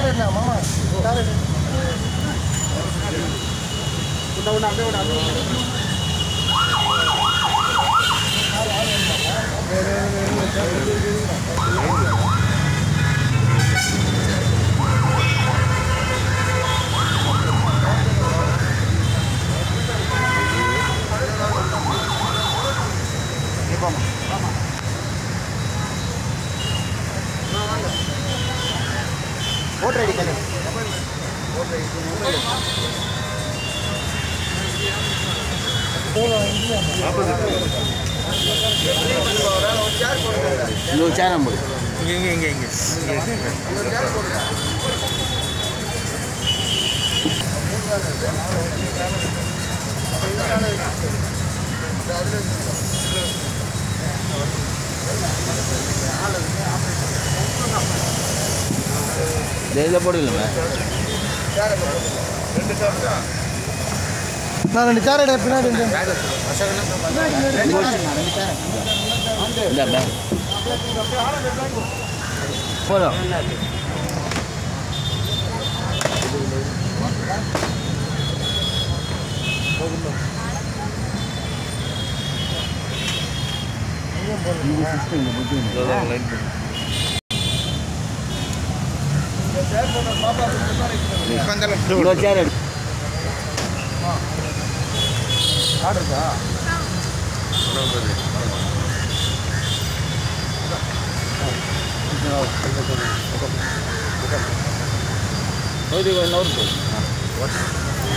Voter ID card இன்னொரு சேர் number இங்கே இங்கே இங்கே இங்கே இதில் போடுங்களா நான் ரெண்டு சேர் எடு பின்னாடி இருந்து. இந்த பேக் போதும் இன்னொரு சேர் எடு நூற்றி நூறு போதும்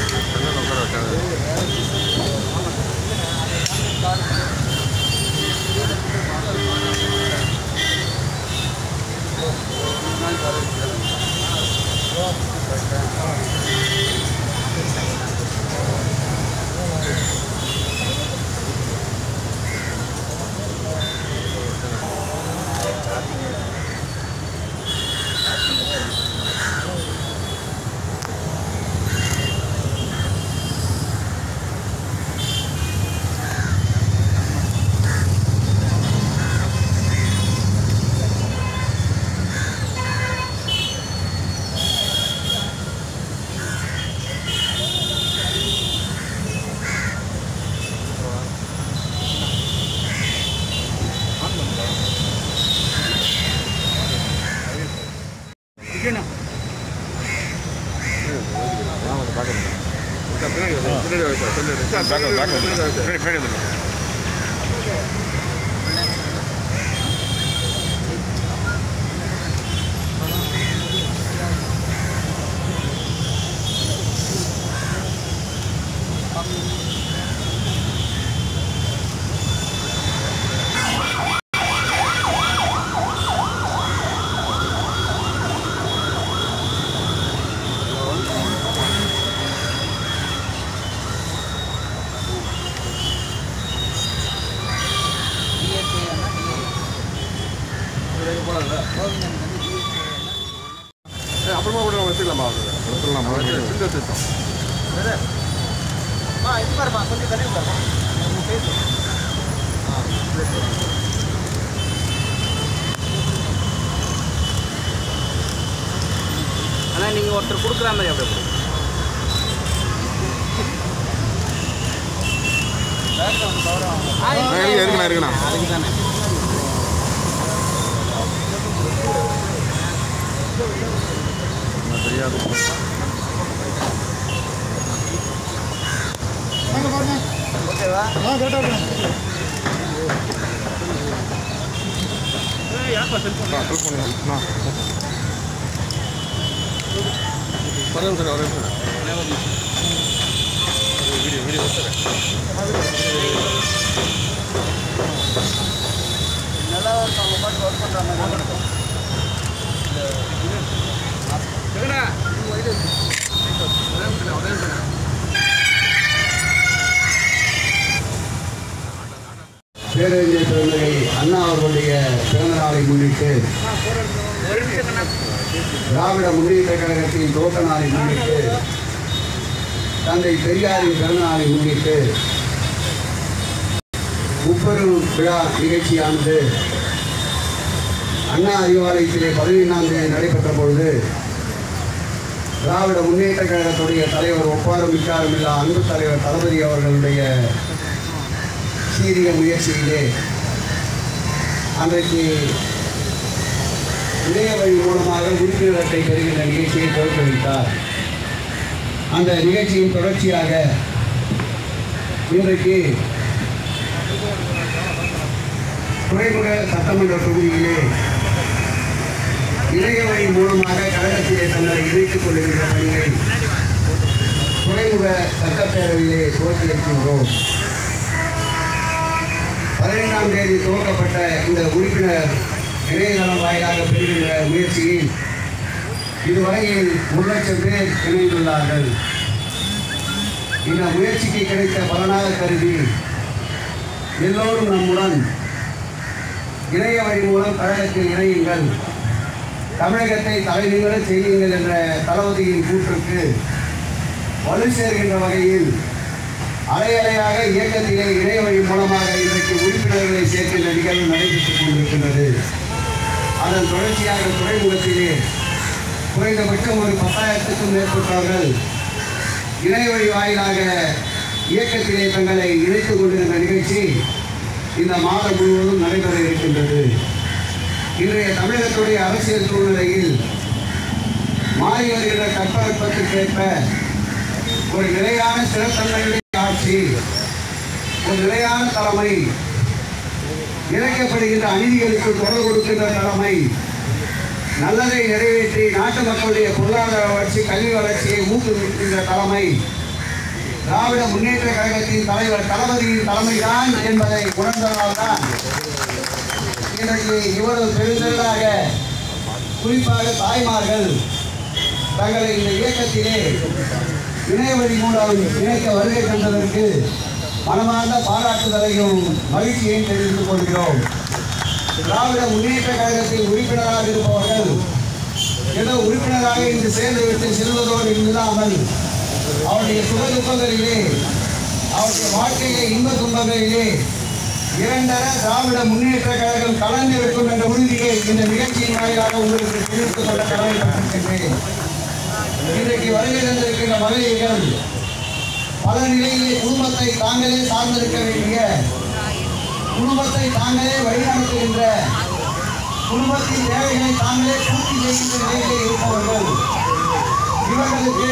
அப்புறமா கூட நம்ம வச்சுக்கலாமா வச்சுக்கலாமா சின்ன சிஸ்டம் அம்மா, இது பாரும்மா, கொஞ்சம் தள்ளி விடுப்பா. உங்க face. ஆனால் நீங்கள் ஒருத்தர் கொடுக்குற மாதிரி அப்படியே கொடுங்க இருக்குண்ணா இருக்குண்ணா அதுக்கு தானே தெரியாது ஓகேவா? ஆ கரெக்டாக இருக்குண்ணா செல் பண்ணுங்க ஒரே நிமிஷம் ஒரே நிமிஷம் வீடியோ வீடியோ நல்லா இருக்கும் அவங்க பாட்டு ஒர்க் பண்ணுற மாதிரி இருக்கும் பேரறிஞர் பெருந்தகை அண்ணா அவர்களுடைய பிறந்த நாளை முன்னிட்டு திராவிட முன்னேற்ற கழகத்தின் துவக்க நாளை முன்னிட்டு தந்தை பெரியாரின் பிறந்த நாளை முன்னிட்டு முப்பெரும் விழா நிகழ்ச்சியானது அண்ணா அறிவாலயத்திலே பதினைந்தாம் தேதி நடைபெற்ற பொழுது திராவிட முன்னேற்ற கழகத்துடைய தலைவர் ஒப்பாரும் மிக்காரும் இல்லா அன்பு தலைவர் தளபதி அவர்களுடைய சீரிய முயற்சியிலே அன்றைக்கு இணைய வழி மூலமாக உறுப்பினர் அட்டை பெறுகின்ற நிகழ்ச்சியை துவக்கி வைத்தார் அந்த நிகழ்ச்சியின் தொடர்ச்சியாக இன்றைக்கு துறைமுக சட்டமன்ற தொகுதியிலே இணைய வழி மூலமாக கழகத்திலே தங்களை இணைத்துக் கொள்ளுகின்ற பணியை துறைமுக சட்டப்பேரவையிலே துவக்கி வைக்கின்றோம் பதினைந்தாம் தேதி துவக்கப்பட்ட இந்த உறுப்பினர் இணையதளம் வாயிலாக பெறுகின்ற முயற்சியில் இதுவரையில் ஒரு லட்சம் பேர் இணைந்துள்ளார்கள் இந்த முயற்சிக்கு கிடைத்த பலனாக கருதி எல்லோரும் நம்முடன் இணைய வழி மூலம் கழகத்தில் இணையுங்கள் தமிழகத்தை தலைநிமிர செய்யுங்கள் என்ற தளபதியின் கூற்றுக்கு வலு சேர்கின்ற வகையில் அலையலையாக இயக்கத்திலே இணைய வழி மூலமாக இன்றைக்கு உறுப்பினர்களை சேர்க்கின்ற நிகழ்வு நடைபெற்றுக் கொண்டிருக்கின்றது அதன் தொடர்ச்சியாக துறைமுகத்திலே குறைந்தபட்சம் ஒரு பத்தாயிரத்துக்கும் மேற்பட்டவர்கள் இணைய வழி வாயிலாக இயக்கத்திலே தங்களை இணைத்துக் கொண்டிருந்த நிகழ்ச்சி இந்த மாதம் முழுவதும் நடைபெற இருக்கின்றது இன்றைய தமிழகத்துடைய அரசியல் சூழ்நிலையில் மாறி வருகிற கற்பகத்திற்கேற்ப ஒரு நிலையான சிறத்தன்மையுடைய ஆட்சி ஒரு நிலையான தலைமை இழைக்கப்படுகின்ற அநீதிகளுக்கு குரல் கொடுக்கின்ற தலைமை நல்லதை நிறைவேற்றி நாட்டு மக்களுடைய பொருளாதார வளர்ச்சி கல்வி வளர்ச்சியை ஊக்குவிக்கின்ற தலைமை திராவிட முன்னேற்ற கழகத்தின் தலைவர் தளபதியின் தலைமைதான் என்பதை உணர்ந்ததால்தான் இன்றைக்கு இவ்வளவு பெருந்தலாக குறிப்பாக தாய்மார்கள் தங்களை இந்த இயக்கத்திலே இணையவழி மூலம் இணைக்க வருகை தந்ததற்கு மனமார்ந்த பாராட்டுதலையும் மகிழ்ச்சியையும் தெரிவித்துக் கொள்கிறோம் திராவிட முன்னேற்ற கழகத்தில் உறுப்பினராக இருப்பவர்கள் ஏதோ உறுப்பினராக இன்று சேர்ந்து விட்டு செல்வதோடு இல்லாமல் அவருடைய சுக துக்கங்களிலே அவருடைய வாழ்க்கையிலே இன்ப துன்பங்களிலே இரண்டர திராவிட முன்னேற்ற கழகம் கலந்து இருக்கும் என்ற உறுதியை இந்த நிகழ்ச்சியின் வாயிலாக உங்களுக்கு தெரிவித்துக் கொள்ள கடமைப்பட்டிருக்கின்றேன் இன்றைக்கு வருகை தந்திருக்கின்ற மகளிர்கள் பல நிலையிலே குடும்பத்தை தாங்களே சார்ந்திருக்க வேண்டிய குடும்பத்தை தாங்களே வழிநடத்துகின்ற குடும்பத்தின் தேவைகளை தாங்களே பூர்த்தி செய்கின்ற நிலையிலே இருப்பவர்கள் இவர்களுக்கு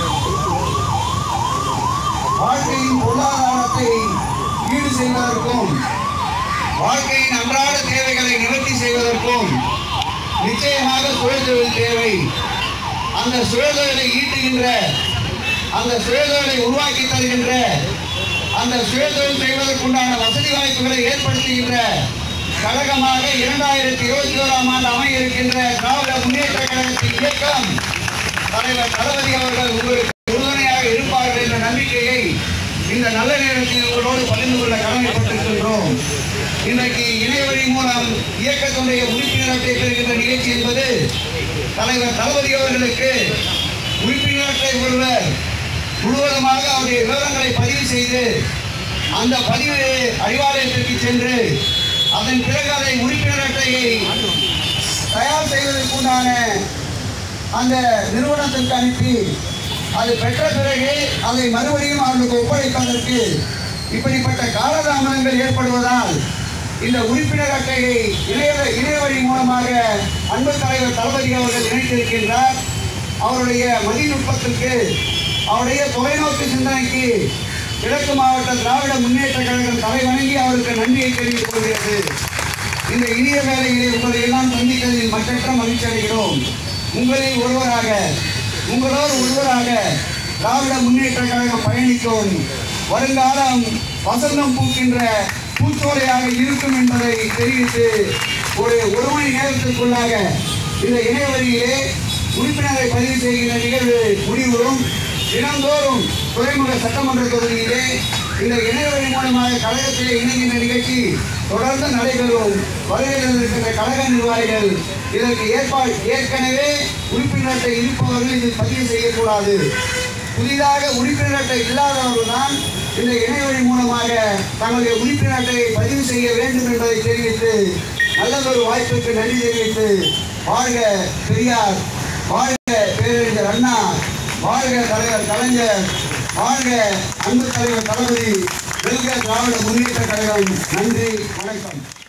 வாழ்க்கையின் பொருளாதாரத்தை ஈடு செய்வதற்கும் வாழ்க்கையின் அன்றாட தேவைகளை நிவர்த்தி செய்வதற்கும் நிச்சயமாக சுழற்தொழில் தேவை அந்த சுழற்தொழிலை ஈட்டுகின்ற அந்த சுழற்தொழிலை உருவாக்கி தருகின்ற அந்த சுயதொழில் செய்வதற்குண்டான வசதி வாய்ப்புகளை ஏற்படுத்துகின்ற கழகமாக இரண்டாயிரத்தி இருபத்தி ஓராம் ஆண்டு அமைய இருக்கின்ற திராவிட முன்னேற்ற கழகத்தின் இயக்கம் தலைவர் தளபதி அவர்கள் உங்களுக்கு உறுதுணையாக இருப்பார்கள் என்ற நம்பிக்கையை இந்த நல்ல நேரத்தில் உங்களோடு பகிர்ந்து கொள்ள கடமைப்பட்டிருக்கின்றோம் இன்றைக்கு இணையவழி மூலம் இயக்கத்துடைய உறுப்பினர் அட்டை பெறுகின்ற நிகழ்ச்சி என்பது தலைவர் தளபதி அவர்களுக்கு உறுப்பினர் அட்டை ஒருவர் முழுவதுமாக அவருடைய விவரங்களை பதிவு செய்து அந்த பதிவு அறிவாலயத்திற்கு சென்று அதன் பிறகு அதை உறுப்பினர் அட்டையை தயார் செய்வதற்குண்டான அந்த நிறுவனத்திற்கு அனுப்பி அது பெற்ற பிறகு அதை மறுபடியும் அவர்களுக்கு ஒப்படைப்பதற்கு இப்படிப்பட்ட காலதாமதங்கள் ஏற்படுவதால் இந்த உறுப்பினர் அட்டையை இணைய இணையவழி மூலமாக அன்பு தலைவர் தளபதி அவர்கள் இணைத்திருக்கின்றார் அவருடைய மதிநுட்பத்திற்கு அவருடைய தொலைநோக்கு சிந்தனைக்கு கிழக்கு மாவட்ட திராவிட முன்னேற்ற கழகம் தலைவணங்கி அவருக்கு நன்றியை தெரிவித்துக் கொள்கிறது இந்த இனிய வேலைகளை உங்களை எல்லாம் சந்தித்ததில் மற்றற்ற மகிழ்ச்சி அடைகிறோம் உங்களில் ஒருவராக உங்களோடு ஒருவராக திராவிட முன்னேற்ற கழகம் பயணிக்கும் வருங்காலம் வசந்தம் பூக்கின்ற பூச்சோலையாக இருக்கும் என்பதை தெரிவித்து ஒரு ஒரு மணி நேரத்திற்குள்ளாக இந்த இணையவழியிலே உறுப்பினரை பதிவு செய்கின்ற நிகழ்வு முடிவுறும் தினந்தோறும் துறைமுக சட்டமன்ற தொகுதியிலே இந்த இணையவழி மூலமாக கழகத்திலே இணைகின்ற நிகழ்ச்சி தொடர்ந்து நடைபெறும் வருகையில் இருக்கின்ற கழக நிர்வாகிகள் இதற்கு ஏற்பாடு ஏற்கனவே உறுப்பினர் அட்டை இருப்பவர்கள் இதில் பதிவு செய்யக்கூடாது புதிதாக உறுப்பினர் அட்டை இல்லாதவர்கள் தான் இந்த இணையவழி மூலமாக தங்களுடைய உறுப்பினர் அட்டையை பதிவு செய்ய வேண்டும் என்பதை தெரிவித்து நல்லதொரு வாய்ப்புக்கு நன்றி தெரிவித்து வாழ்க பெரியார் வாழ்க பேரறிஞர் அண்ணா வாழ்க தலைவர் கலைஞர் வாழ்க அன்பு தலைவர் தளபதி வெல்க திராவிட முன்னேற்ற கழகம் நன்றி வணக்கம்